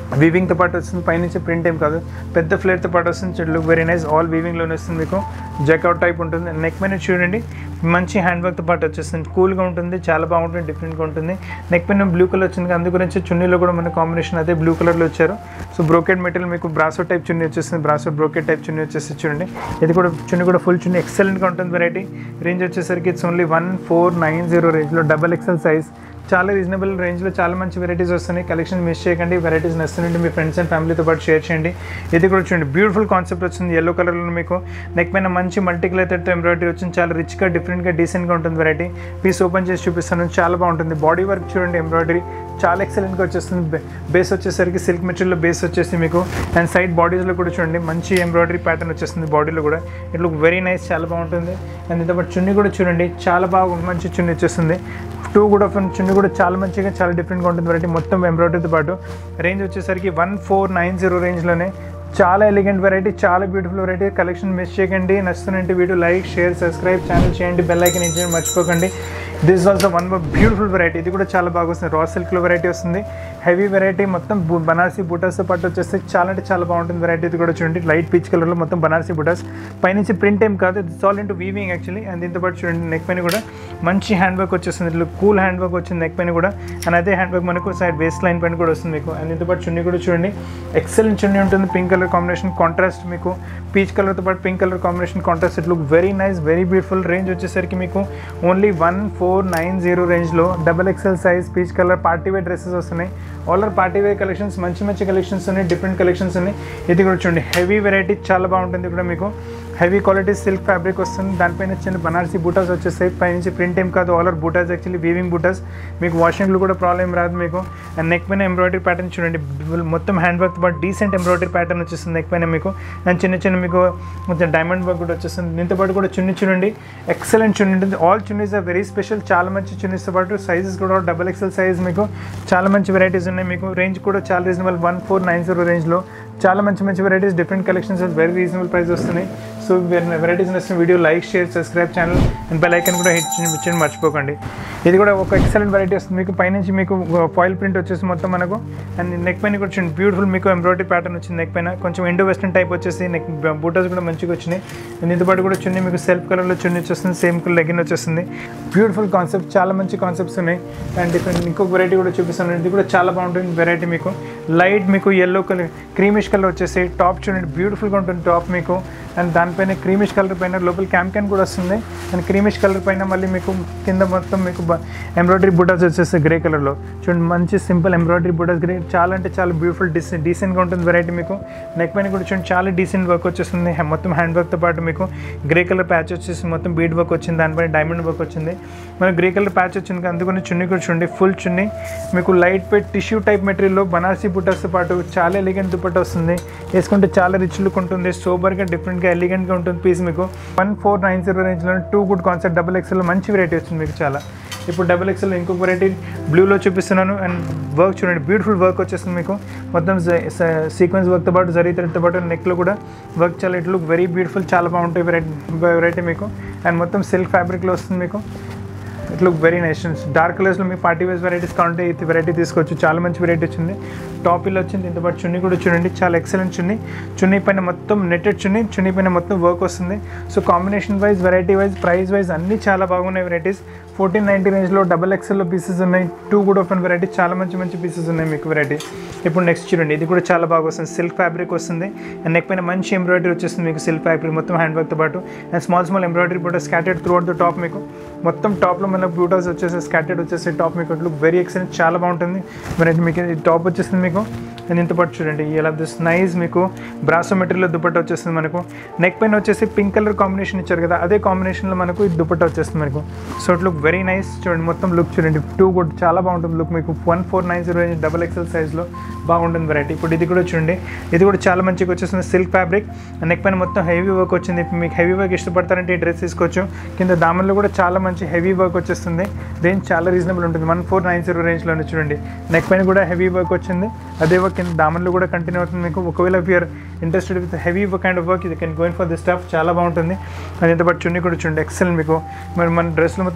A: వీవింగ్తో పాటు వస్తుంది పైనుంచి ప్రింట్ ఏం కాదు పెద్ద ఫ్లేర్తో పాటు వస్తుంది చూడు లుక్ వెరీ నైస్ ఆల్ వీవింగ్లోనే వస్తుంది మీకు జెక్అవుట్ టైప్ ఉంటుంది నెక్ పైన చూడండి మంచి హ్యాండ్ వర్క్తో పాటు వచ్చేస్తుంది కూల్గా ఉంటుంది చాలా బాగుంటుంది డిఫరెంట్గా ఉంటుంది నెక్ పైన బ్లూ కలర్ వచ్చింది అందు గురించి చున్నీలో కూడా మన కాంబినేషన్ అదే బ్లూ కలర్లో వచ్చారు సో బ్రోకెట్ మెటీరియల్ మీకు బ్రాసో టైప్ చున్నీ వచ్చేస్తుంది బ్రాసో బ్రోకెట్ టైప్ చున్నీ వచ్చేసి చూడండి ఇది కూడా చున్నీ కూడా ఫుల్ చున్నీ ఎక్సలెంట్గా ఉంటుంది వెరైటీ రేంజ్ వచ్చేసరికి it's only one four nine zero రేంజ్లో డబల్ ఎక్సెల్ సైజ్ చాలా రీజనబుల్ రేంజ్లో చాలా మంచి వెరైటీస్ వస్తున్నాయి కలెక్షన్ మిస్ చేయకండి వెరైటీస్ నచ్చుతుంటే మీ ఫ్రెండ్స్ అండ్ ఫ్యామిలీతో పాటు షేర్ చేయండి ఇది కూడా చూడండి బ్యూటిఫుల్ కాన్సెప్ట్ వచ్చింది ఎల్లో కలర్లో మీకు నెక్ పైన మంచి మల్టీ కలర్ ఎంబ్రాయిడరీ వచ్చింది చాలా రిచ్గా డిఫరెంట్గా డీసెంట్గా ఉంటుంది వెరైటీ పీస్ ఓపెన్ చేసి చూపిస్తాను చాలా బాగుంటుంది బాడీ వర్క్ చూడండి ఎంబ్రాయిడరీ చాలా ఎక్సలెంట్గా వచ్చేస్తుంది బేస్ వచ్చేసరికి సిల్క్ మెటీరియల్ బేస్ వచ్చేసి మీకు అండ్ సైడ్ బాడీస్లో కూడా చూడండి మంచి ఎంబ్రాయిడరీ ప్యాటర్న్ వచ్చేస్తుంది బాడీలో కూడా ఇట్ లుక్ వెరీ నైస్ చాలా బాగుంటుంది అండ్ ఇంత చున్నీ కూడా చూడండి చాలా బాగా మంచి చున్నీ వచ్చేస్తుంది టూ కూడా చున్నీ కూడా చాలా మంచిగా చాలా డిఫరెంట్గా ఉంటుంది వెరైటీ మొత్తం ఎంబ్రాయిడరీతో పాటు రేంజ్ వచ్చేసరికి వన్ ఫోర్ నైన్ జీరో రేంజ్లోనే చాలా ఎలిగెంట్ వెరైటీ చాలా బ్యూటిఫుల్ వెరైటీ కలెక్షన్ మిస్ చేయకండి నచ్చుతున్నట్టు video like share subscribe channel చేయండి బెల్ ఐకన్ ఇచ్చేయండి మర్చిపోకండి this also one beautiful variety ఇది కూడా చాలా బాగా వస్తుంది రా సిల్క్లో వెరైటీ వస్తుంది హెవీ వెరైటీ మొత్తం బు- బనారసీ బుటాస్తో పాటు వచ్చేస్తే చాలా అంటే చాలా బాగుంటుంది వెరైటీ ఇది కూడా చూడండి లైట్ పీచ్ కలర్లో మొత్తం బనారసీ బుటాస్ పైనుంచి ప్రింట్ ఏం కాదు it's all into weaving actually and దీంతో పాటు చూడండి నెక్ పైన కూడా మంచి హ్యాండ్ వర్క్ వచ్చేస్తుంది ఇట్లా కూల్ హ్యాండ్ వర్క్ వచ్చింది నెక్ పైన కూడా అండ్ అదే హ్యాండ్ వర్క్ మనకు సైడ్ వేస్ట్ లైన్ పైన కూడా వస్తుంది మీకు అండ్ దీంతో పాటు చున్నీ కూడా చూడండి ఎక్సలెంట్ చున్నీ ఉంటుంది పింక్ కలర్ కాంబినేషన్ కాంట్రాస్ట్ మీకు పీచ్ కలర్తో పాటు pink colour combination contrast it look very nice very beautiful range వచ్చేసరికి మీకు only one four nine zero రేంజ్లో double XL size peach colour party wear dresses వస్తున్నాయి all are party wear collections మంచి మంచి collections ఉన్నాయి different collections ఉన్నాయి ఇది కూడా చూడండి హెవీ వెరైటీ చాలా బాగుంటుంది కూడా మీకు హెవీ క్వాలిటీ సిల్క్ ఫ్యాబ్రిక్ వస్తుంది దానిపైన చిన్న బనారసీ బూటాస్ వచ్చేస్తాయి పైనుంచి ప్రింట్ ఏం కాదు ఆల్ ఆర్ బూటాస్ యాక్చువల్లీ వీవింగ్ బూటాస్ మీకు వాషింగ్లో కూడా ప్రాబ్లం రాదు మీకు అండ్ నెక్ పైన ఎంబ్రాయిడరీ ప్యాటర్న్ చూడండి మొత్తం hand work but decent embroidery pattern వచ్చేస్తుంది నెక్ పైన మీకు అండ్ చిన్న చిన్న మీకు కొంచెం డైమండ్ వర్క్ కూడా వచ్చేస్తుంది దీంతో పాటు కూడా చున్ని చూడండి ఎక్సలెంట్ చున్ని ఉంటుంది all chunnis are very special చాలా మంచి చున్నీస్తో పాటు సైజెస్ కూడా డబల్ ఎక్సెల్ సైజ్ మీకు చాలా మంచి వెరైటీస్ ఉన్నాయి మీకు రేంజ్ కూడా చాలా reasonable one four nine zero రేంజ్లో చాలా మంచి మంచి varieties different collections very reasonable price వస్తున్నాయి సో వెరైటీస్ నచ్చిన video like share subscribe channel and bell icon కూడా హిట్ చేయండి మర్చిపోకండి ఇది కూడా ఒక ఎక్సలెంట్ వెరైటీ వస్తుంది మీకు పైనుంచి మీకు ఫాయిల్ ప్రింట్ వచ్చేసి మొత్తం మనకు అండ్ నెక్ పైన కూడా చూడండి బ్యూటిఫుల్ మీకు ఎంబ్రాయిడరీ ప్యాటర్న్ వచ్చింది నెక్ పైన కొంచెం ఇండో వెస్టర్న్ టైప్ వచ్చేసి నెక్ బూటాస్ కూడా మంచిగా వచ్చినాయి అండ్ దీంతో పాటు కూడా చున్నీ మీకు సెల్ఫ్ కలర్లో చున్నీ వచ్చేస్తుంది సేమ్ లెగిన్ వచ్చేస్తుంది బ్యూటిఫుల్ కాన్సెప్ట్ చాలా మంచి కాన్సెప్ట్స్ ఉన్నాయి అండ్ డిఫరెంట్ ఇంకొక వెరైటీ కూడా చూపిస్తాను ఇది కూడా చాలా బాగుంటుంది వెరైటీ మీకు లైట్ మీకు ఎల్లో కలర్ క్రీమిష్ కలర్ వచ్చేసి టాప్ చూడండి బ్యూటిఫుల్గా ఉంటుంది టాప్ మీకు అండ్ దానిపైన క్రీమిష్ కలర్ పైన లోపల క్యామ్ క్యాన్ కూడా వస్తుంది అండ్ క్రీమిష్ కలర్ పైన మళ్ళీ మీకు కింద మొత్తం మీకు ఎంబ్రాయిడరీ బుటాస్ వచ్చేస్తాయి గ్రే కలర్లో చూడండి మంచి సింపుల్ ఎంబ్రాయిడరీ బుటాస్ గ్రే చాలా అంటే చాలా బ్యూటిఫుల్ డీసెంట్ డీసెంట్గా ఉంటుంది వెరైటీ మీకు నెక్ పైన కూడా చూడండి చాలా డీసెంట్ వర్క్ వచ్చేస్తుంది హె- మొత్తం హ్యాండ్ వర్క్తో పాటు మీకు గ్రే కలర్ ప్యాచ్ వచ్చేసి మొత్తం బీడ్ వర్క్ వచ్చింది దానిపైన డైమండ్ వర్క్ వచ్చింది మనకు గ్రే కలర్ ప్యాచ్ వచ్చింది అందుకని చున్నీ కూడా చూడండి ఫుల్ చున్నీ మీకు లైట్ వెయిట్ టిష్యూ టైప్ మెటీరియల్లో బనారసీ బుటాస్తో పాటు చాలా ఎలిగెంట్ దుపట్టా వస్తుంది వేసుకుంటే చాలా రిచ్ లుక్ ఉంటుంది సోబర్గా డిఫరెంట్గా ఎలిగెంట్గా ఉంటుంది పీస్ మీకు వన్ ఫోర్ నైన్ జీరో రేంజ్లో too good concept double XL మంచి వెరైటీ వచ్చింది మీకు చాలా ఇప్పుడు డబుల్ ఎక్స్ఎల్ ఇంకొక వెరైటీ బ్లూలో చూపిస్తున్నాను అండ్ వర్క్ చూడండి బ్యూటిఫుల్ వర్క్ వచ్చేస్తుంది మీకు మొత్తం సీక్వెన్స్ వర్క్తో పాటు జరీ థ్రెడ్తో పాటు నెక్లో కూడా వర్క్ చాలా ఇట్ లుక్ వెరీ బ్యూటిఫుల్ చాలా బాగుంటాయి వెరైటీ వెరైటీ మీకు అండ్ మొత్తం సిల్క్ ఫ్యాబ్రిక్లో వస్తుంది మీకు it look very nice dark కలర్స్లో మీ పార్టీ వేస్ వెరైటీస్ కావాలంటే ఇది వెరైటీ తీసుకోవచ్చు చాలా మంచి వెరైటీ వచ్చింది టాపిల్ వచ్చింది దీంతో పాటు చున్నీ కూడా చూడండి చాలా ఎక్సలెంట్ చున్నీ చున్నీ పైన మొత్తం నెట్టెడ్ చున్నీ చున్నీ పైన మొత్తం వర్క్ వస్తుంది so combination wise variety wise price wise అన్నీ చాలా బాగున్నాయి వెరైటీస్ ఫోర్టీన్ నైంటీ రేంజ్లో డబల్ ఎక్స్ఎల్లో పీసెస్ ఉన్నాయి టూ కూడా ఓపెన్ వెరైటీ చాలా మంచి మంచి పీసెస్ ఉన్నాయి మీకు వెరైటీ ఇప్పుడు నెక్స్ట్ చూడండి ఇది కూడా చాలా బాగా వస్తుంది సిల్క్ ఫ్యాబ్రిక్ వస్తుంది అండ్ నెక్ పైన మంచి ఎంబ్రాయిడరీ వచ్చేస్తుంది మీకు సిల్క్ ఫ్యాబ్రిక్ మొత్తం హ్యాండ్ వర్క్తో పాటు అండ్ స్మాల్ స్మాల్ ఎంబ్రాయిడరీ కూడా scattered throughout the top మీకు మొత్తం టాప్లో మన బ్యూటాస్ వచ్చేసి స్కాటెడ్ వచ్చేసి టాప్ మీకు లుక్ వెరీ ఎక్సలెంట్ చాలా బాగుంటుంది వెరైటీ మీకు ఈ టాప్ వచ్చేసింది మీకు అండ్ ఇంత పాటు చూడండి ఇలా దిస్ నైస్ మీకు బ్రాసో మెటీరియల్ దుపట్టా వచ్చేస్తుంది మనకు నెక్ పైన వచ్చేసి పింక్ కలర్ కాంబినేషన్ ఇచ్చారు కదా అదే కాంబినేషన్లో మనకు ఈ దుపట్టా వచ్చేస్తుంది మనకు so it look very nice చూడండి మొత్తం లుక్ చూడండి టూ గుడ్ చాలా బాగుంటుంది లుక్ మీకు one four nine zero double XL సైజ్లో బాగుంటుంది వెరైటీ ఇప్పుడు ఇది కూడా చూడండి ఇది కూడా చాలా మంచిగా వచ్చేస్తుంది సిల్క్ ఫ్యాబ్రిక్ నెక్ పైన మొత్తం హెవీ వర్క్ వచ్చింది ఇప్పుడు మీకు హెవీ వర్క్ ఇష్టపడతారంటే ఈ డ్రెస్ తీసుకోవచ్చు కింద దామన్లో కూడా చాలా మంచి హెవీ వర్క్ వచ్చేస్తుంది రేంజ్ చాలా రీజనబుల్ ఉంటుంది వన్ ఫోర్ నైన్ జీరో రేంజ్లోనే చూడండి నెక్ పైన కూడా హెవీ వర్క్ వచ్చింది అదే వర్క్ కింద దామన్లో కూడా కంటిన్యూ అవుతుంది మీకు ఒకవేళ if you are interested with heavy kind of work ఇది can going for this stuff చాలా బాగుంటుంది అది ఎంత పాటు చున్నీ కూడా చూడండి ఎక్సెల్ మీకు మరి మన డ్రెస్లో మొత్తం రెడ్ కలర్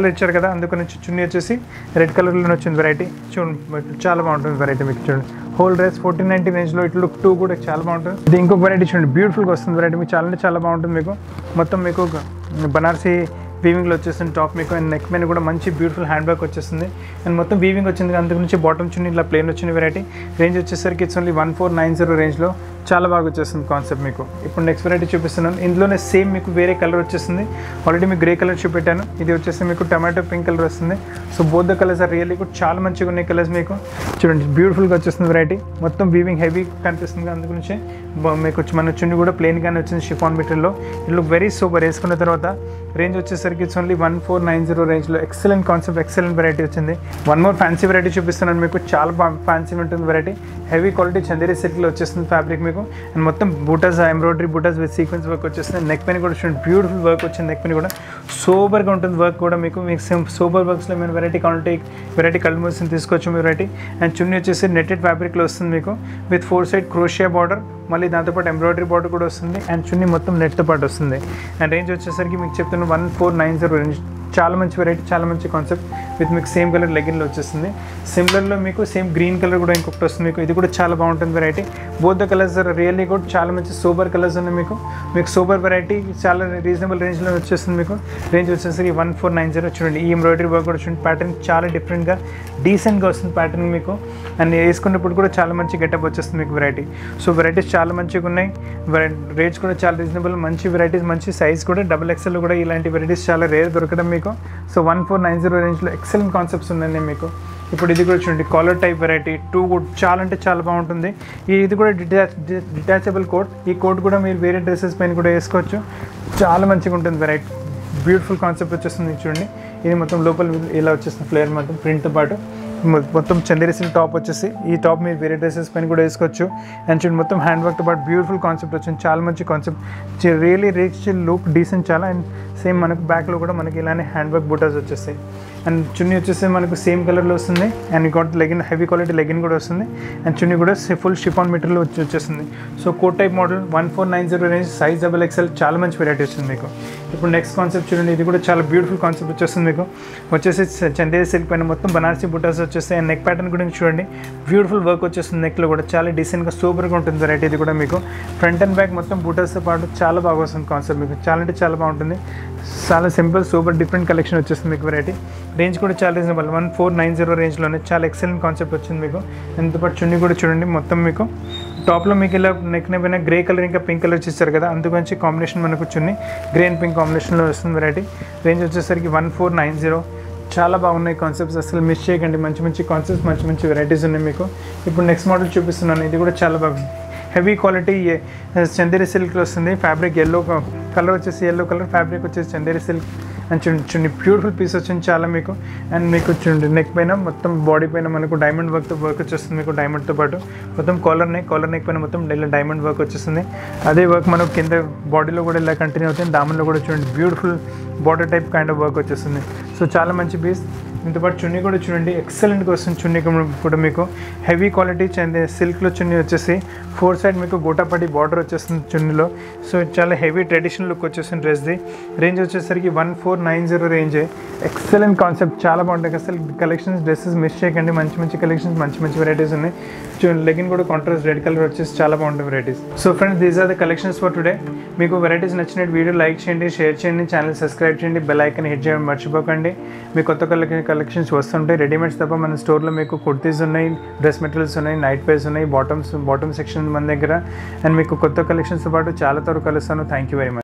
A: కలర్ ఇచ్చారు కదా అందుకని చున్నీ వచ్చేసి రెడ్ కలర్లో వచ్చింది వెరైటీ చూడండి చాలా బాగుంటుంది వెరైటీ మీకు చూడండి హోల్ డ్రెస్ ఫోర్టీన్ నైన్టీ రేంజ్లో ఇట్లా లుక్ టూ కూడా చాలా బాగుంటుంది ఇది ఇంకొక వెరైటీ చూడండి బ్యూటిఫుల్గా వస్తుంది వెరైటీ మీకు చాలా అంటే చాలా బాగుంటుంది మీకు మొత్తం మీకు బనారసీ వీవింగ్లో వచ్చేస్తుంది టాప్ మీకు అండ్ నెక్ మీద కూడా మంచి బ్యూటిఫుల్ హ్యాండ్ బ్యాగ్ వచ్చేస్తుంది అండ్ మొత్తం వీవింగ్ వచ్చింది అందుకు నుంచి బాటమ్ చున్నీ ఇలా ప్లేన్ వచ్చిన వెరైటీ రేంజ్ వచ్చేసరికి it's only one four nine zero రేంజ్లో చాలా బాగా వచ్చేస్తుంది కాన్సెప్ట్ మీకు ఇప్పుడు నెక్స్ట్ వెరైటీ చూపిస్తున్నాను ఇందులోనే సేమ్ మీకు వేరే కలర్ వచ్చేస్తుంది ఆల్రెడీ మీకు గ్రే కలర్ చూపెట్టాను ఇది వచ్చేసి మీకు టమాటో పింక్ కలర్ వస్తుంది so both the colours are really కూడా చాలా మంచిగా ఉన్నాయి కలర్స్ మీకు చూడండి బ్యూటిఫుల్గా వచ్చేస్తుంది వెరైటీ మొత్తం వీవింగ్ హెవీ కనిపిస్తుంది అందుకు నుంచి బ- మీకు వచ్చి మన చున్నీ కూడా ప్లెయిన్గానే వచ్చింది షిఫాన్ మెటీరియల్లో ఇట్ లుక్ వెరీ సూపర్ వేసుకున్న తర్వాత రేంజ్ వచ్చేసరికి it's only one four nine zero రేంజ్లో ఎక్సలెంట్ కాన్సెప్ట్ ఎక్సలెంట్ వెరైటీ వచ్చింది వన్ మోర్ ఫ్యాన్సీ వెరైటీ చూపిస్తున్నాను మీకు చాలా బాగా ఫ్యాన్సీ ఉంటుంది వెరైటీ హెవీ క్వాలిటీ చందేరి సిల్క్లో వచ్చేస్తుంది ఫ్యాబ్రిక్ మీకు అండ్ మొత్తం బూటాస్ ఎంబ్రాయిడరీ బూటాస్ విత్ సీక్వెన్స్ వర్క్ వచ్చేస్తుంది నెక్ పైన కూడా చూడండి బ్యూటిఫుల్ వర్క్ వచ్చింది నెక్ పైన కూడా సూపర్గా ఉంటుంది వర్క్ కూడా మీకు మీకు సేమ్ సూపర్ వర్క్స్లో మేము వెరైటీ క్వాలిటీ వెరైటీ కలర్ మూసిన తీసుకోవచ్చు మీ వెరైటీ అండ్ చున్నీ వచ్చేసి నెట్టెడ్ ఫ్యాబ్రిక్లో వస్తుంది మీకు with four side crochet border మళ్ళీ దాంతోపాటు ఎంబ్రాయిడరీ బార్డర్ కూడా వస్తుంది అండ్ చున్నీ మొత్తం నెట్తో పాటు వస్తుంది అండ్ రేంజ్ వచ్చేసరికి మీకు చెప్తున్న one four nine zero range చాలా మంచి వెరైటీ చాలా మంచి కాన్సెప్ట్ విత్ మీకు సేమ్ కలర్ లెగిన్లో వచ్చేస్తుంది సిమిలర్లో మీకు సేమ్ గ్రీన్ కలర్ కూడా ఇంకొకటి వస్తుంది మీకు ఇది కూడా చాలా బాగుంటుంది variety both the colours really కూడా చాలా మంచి సూపర్ కలర్స్ ఉన్నాయి మీకు మీకు సూపర్ వెరైటీ చాలా రీజనబుల్ రేంజ్లో వచ్చేస్తుంది మీకు రేంజ్ వచ్చేసరికి వన్ ఫోర్ నైన్ జీరో చూడండి ఈ ఎంబ్రాయిడరీ వర్క్ కూడా చూడండి ప్యాటర్న్ చాలా డిఫరెంట్గా డీసెంట్గా వస్తుంది ప్యాటర్న్ మీకు అండ్ వేసుకున్నప్పుడు కూడా చాలా మంచి గెటప్ వచ్చేస్తుంది మీకు వెరైటీ సో వెరైటీస్ చాలా మంచిగా ఉన్నాయి రేట్స్ కూడా చాలా రీజనబుల్ మంచి వెరైటీస్ మంచి సైజ్ కూడా డబుల్ ఎక్స్ఎల్ కూడా ఇలాంటి వెరైటీస్ చాలా రేర్ దొరకడం మీకు so one four nine zero రేంజ్లో ఎక్సలెంట్ కాన్సెప్ట్స్ ఉన్నాయి మీకు ఇప్పుడు ఇది కూడా చూడండి కాలర్ టైప్ వెరైటీ టూ కూడా చాలా అంటే చాలా బాగుంటుంది ఈ ఇది కూడా డిటాచ్ డిటాచబుల్ కోట్ ఈ కోట్ కూడా మీరు వేరే డ్రెస్సెస్ పైన కూడా వేసుకోవచ్చు చాలా మంచిగా ఉంటుంది వెరైటీ బ్యూటిఫుల్ కాన్సెప్ట్ వచ్చేస్తుంది ఇది చూడండి ఇది మొత్తం లోపల ఇలా వచ్చేస్తుంది ఫ్లేయర్ మొత్తం ప్రింట్తో పాటు మొ- మొత్తం చందేరిసిన టాప్ వచ్చేసి ఈ టాప్ మీరు వేరే డ్రెస్సెస్ పైన కూడా వేసుకోవచ్చు అండ్ చూడండి మొత్తం హ్యాండ్ వర్క్తో పాటు బ్యూటిఫుల్ కాన్సెప్ట్ వచ్చింది చాలా మంచి concept really rich look decent చాలా అండ్ సేమ్ మనకు బ్యాక్లో కూడా మనకి ఇలానే హ్యాండ్ వర్క్ బూటాస్ వచ్చేస్తాయి అండ్ చున్నీ వచ్చేసి మనకు సేమ్ కలర్లో వస్తుంది and got legging heavy quality legging కూడా వస్తుంది అండ్ చున్నీ కూడా ఫుల్ షిఫాన్ మెటీరియల్ వచ్చి వచ్చేస్తుంది so coat type model one four nine zero range size double XL చాలా మంచి వెరైటీ వస్తుంది మీకు ఇప్పుడు నెక్స్ట్ కాన్సెప్ట్ చూడండి ఇది కూడా చాలా బ్యూటిఫుల్ కాన్సెప్ట్ వచ్చేస్తుంది మీకు వచ్చేసి చందేరి సిల్క్ పైన మొత్తం బనారసి బుటాస్ వచ్చేస్తాయి అండ్ నెక్ ప్యాటర్న్ కూడా చూడండి బ్యూటిఫుల్ వర్క్ వచ్చేస్తుంది నెక్లో కూడా చాలా డీసెంట్గా సూపర్గా ఉంటుంది వెరైటీ ఇది కూడా మీకు ఫ్రంట్ అండ్ బ్యాక్ మొత్తం బూటాస్తో పాటు చాలా బాగా వస్తుంది కాన్సెప్ట్ మీకు చాలా అంటే చాలా బాగుంటుంది చాలా సింపుల్ సూపర్ డిఫరెంట్ కలెక్షన్ వచ్చేస్తుంది మీకు వెరైటీ రేంజ్ కూడా చాలా reasonable one four nine zero రేంజ్లోనే చాలా ఎక్సలెంట్ కాన్సెప్ట్ వచ్చింది మీకు ఎంతపాటు చున్నీ కూడా చూడండి మొత్తం మీకు టాప్లో మీకు ఇలా నెక్ పైన గ్రే కలర్ ఇంకా పింక్ కలర్ ఇచ్చేస్తారు కదా అందుగురించి కాంబినేషన్ మనకు చున్నీ గ్రే అండ్ పింక్ కాంబినేషన్లో వస్తుంది వెరైటీ రేంజ్ వచ్చేసరికి వన్ ఫోర్ నైన్ జీరో చాలా బాగున్నాయి కాన్సెప్ట్స్ అసలు మిస్ చేయకండి మంచి మంచి కాన్సెప్ట్స్ మంచి మంచి వెరైటీస్ ఉన్నాయి మీకు ఇప్పుడు నెక్స్ట్ మోడల్ చూపిస్తున్నాను ఇది కూడా చాలా బాగుంది హెవీ క్వాలిటీ చందేరి సిల్క్లో వస్తుంది ఫ్యాబ్రిక్ ఎల్లో కలర్ వచ్చేసి ఎల్లో కలర్ ఫ్యాబ్రిక్ వచ్చేసి చందేరి సిల్క్ అండ్ చూడండి చూడండి బ్యూటిఫుల్ పీస్ వచ్చింది చాలా మీకు అండ్ మీకు చూడండి నెక్ పైన మొత్తం బాడీ పైన మనకు డైమండ్ వర్క్తో వర్క్ వచ్చేస్తుంది మీకు డైమండ్తో పాటు మొత్తం కాలర్ నెక్ కాలర్ నెక్ పైన మొత్తం ఇలా డైమండ్ వర్క్ వచ్చేస్తుంది అదే వర్క్ మనకు కింద బాడీలో కూడా ఇలా కంటిన్యూ అవుతుంది దామన్లో కూడా చూడండి beautiful border type kind of work వచ్చేస్తుంది సో చాలా మంచి పీస్ దీంతో పాటు చున్నీ కూడా చూడండి ఎక్సలెంట్గా వస్తుంది చున్నీ కూడా మీకు హెవీ క్వాలిటీ చెంది సిల్క్లో చున్నీ వచ్చేసి ఫోర్ సైడ్ మీకు గోటాపట్టి బార్డర్ వచ్చేస్తుంది చున్నీలో సో చాలా హెవీ ట్రెడిషనల్ లుక్ వచ్చేస్తుంది డ్రెస్ది రేంజ్ వచ్చేసరికి one four nine zero range excellent concept చాలా బాగుంటాయి అసలు కలెక్షన్స్ డ్రెస్సెస్ మిస్ చేయకండి మంచి మంచి కలెక్షన్స్ మంచి మంచి వెరైటీస్ ఉన్నాయి చూడండి లెగిన్ కూడా కాంట్రాస్ట్ రెడ్ కలర్ వచ్చేసి చాలా బాగుంటాయి varieties so friends these are the collections for today మీకు వెరైటీస్ నచ్చిన వీడియో లైక్ చేయండి షేర్ చేయండి ఛానల్ సబ్స్క్రైబ్ చేయండి బెల్ ఐకన్ హిట్ చేయడం మర్చిపోకండి మీ కొత్త కలెక్షన్ కలెక్షన్స్ వస్తుంటాయి రెడీమేడ్స్ తప్ప మన స్టోర్లో మీకు కుర్తీస్ ఉన్నాయి డ్రెస్ మెటీరియల్స్ ఉన్నాయి నైట్ వేర్స్ ఉన్నాయి బాటమ్స్ బాటమ్ సెక్షన్ మన దగ్గర అండ్ మీకు కొత్త కలెక్షన్స్తో పాటు చాలా త్వరగా కలుస్తాను థ్యాంక్ యూ వెరీ మచ్